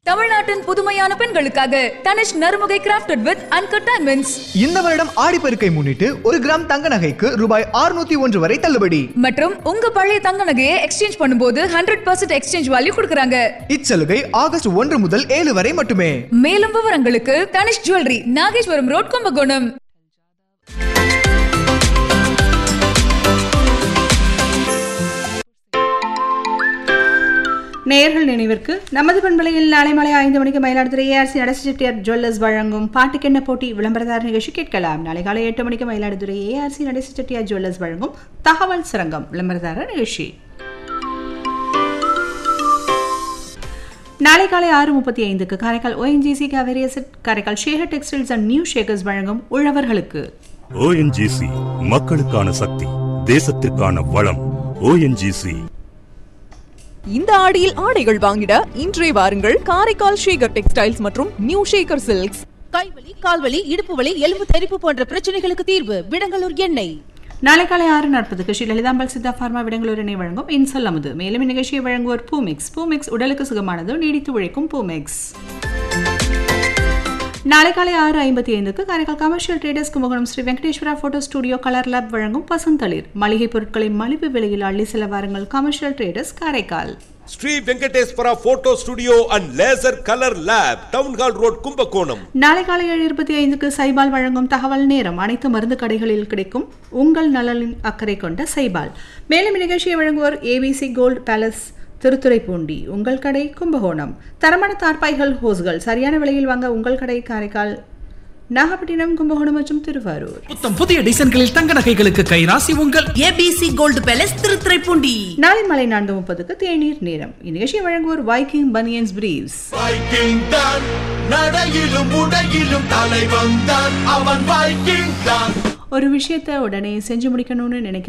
தமிழ்நாட்டின் புதுமையான பெண்களுக்காக Tanishq Narumugai crafted with uncut diamonds இந்த வருடம் ஆடிப்பெருக்கை முன்னிட்டு ஒரு கிராம் தங்க நகைக்கு ரூபாய் 601 ஒன்று வரை தள்ளுபடி மற்றும் உங்க பழைய தங்க நகையை எக்ஸ்சேஞ்ச் பண்ணும்போது ஹண்ட்ரட் பர்சன்ட் எக்ஸ்சேஞ்ச் வேல்யூ கொடுக்குறாங்க இச்சலுகை ஆகஸ்ட் ஒன்று முதல் ஏழு வரை மட்டுமே மேலும் விவரங்களுக்கு தனிஷ் ஜுவல்லரி நாகேஸ்வரம் ரோட் கும்பகோணம் நேயர்கள் நினைவிற்கு நமது பண்பலையில் நாளை மாலை ஐந்து மணிக்கு மயிலாடுதுறை ஏஆர்சி நடசி செட்டியார் ஜுவல்லர்ஸ் வழங்கும் பாட்டுக்கென்ன போட்டி விளம்பரதார நிகழ்ச்சி கேட்கலாம் நாளை காலை எட்டு மணிக்கு மயிலாடுதுறை ஏஆர்சி நடசி செட்டியார் ஜுவல்லர்ஸ் வழங்கும் தகவல் சுரங்கம் விளம்பரதார நிகழ்ச்சி நாளை காலை ஆறு முப்பத்தி ஐந்துக்கு Karaikal ONGC Cauvery asset Karaikal Shekar textiles and new Shekars வழங்கும் உழவர்களுக்கு ஓஎன்ஜிசி மக்களுக்கான சக்தி தேசத்திற்கான வளம் ஓஎன்ஜிசி இந்த ஆடியில் ஆடைகள் வாங்கிட இன்றே வாருங்கள் காரைக்கால் ஷேகர் டெக்ஸ்டைல்ஸ் மற்றும் நியூ ஷேகர் சில்க்ஸ் கைவலி கால்வலி இடுப்பு வலி எலும்பு தெறிப்பு போன்ற பிரச்சனைகளுக்கு தீர்வு விடங்கலூர் எண்ணெய் நாளை காலை ஆறு நாற்பதுக்கு ஸ்ரீ லலிதாம்பாள் சித்தா ஃபார்மா விடங்களூர் இணை வழங்கும் இன்சொல் அமுது மேலும் இந்நிகழ்ச்சியை வழங்குவோர் பூமிக்ஸ் பூமிக்ஸ் உடலுக்கு சுகமானது நீடித்து உழைக்கும் பூமிக்ஸ் நாளை காலை ஆறு ஐம்பத்தி ஐந்துக்கு Karaikal commercial traders Kumbakonam Sri Venkateswara photo studio colour lab வழங்கும் பசுந்தளிர் மளிகை பொருட்களை மலிவு விலையில் அள்ளி செல்ல வாருங்கள் commercial traders Karaikal Sri Venkateswara photo studio and laser colour lab town hall road Kumbakonam நாளை காலை ஏழு இருபத்தி ஐந்துக்கு சைபால் வழங்கும் தகவல் நேரம் அனைத்து மருந்து கடைகளில் கிடைக்கும் உங்கள் நலனின் அக்கறை கொண்ட சைபால் மேலும் இந்நிகழ்ச்சியை வழங்குவோர் ஏபிசி கோல்ட் பேலஸ் திருத்துறைப்பூண்டி உங்கள் கடை கும்பகோணம் தரமான தார்பாய்கள் ஹோஸ்கள் சரியான விலையில் வாங்க உங்கள் கடை காரைக்கால் நாகப்பட்டினம் கும்பகோணம் மற்றும் திருவாரூர் புத்தம் புதிய டிசைன்களில் தங்க நகைகளுக்கு கைராசி உங்கள் ஏபிசி கோல்டு பேலஸ் திருத்துறைப்பூண்டி நாளை மாலை நான்கு முப்பதுக்கு தேநீர் நேரம் இந்நிகழ்ச்சியை வழங்குவோர் வைக்கிங் பனியன்ஸ் பிரீவ்ஸ் வைக்கிங் தான் நடையிலும் உடையிலும் தலைவன் தான் அவன் வைக்கிங் தான் ஒரு விஷயத்தை உடனே செஞ்சு முடிக்கணும்னு நினைக்க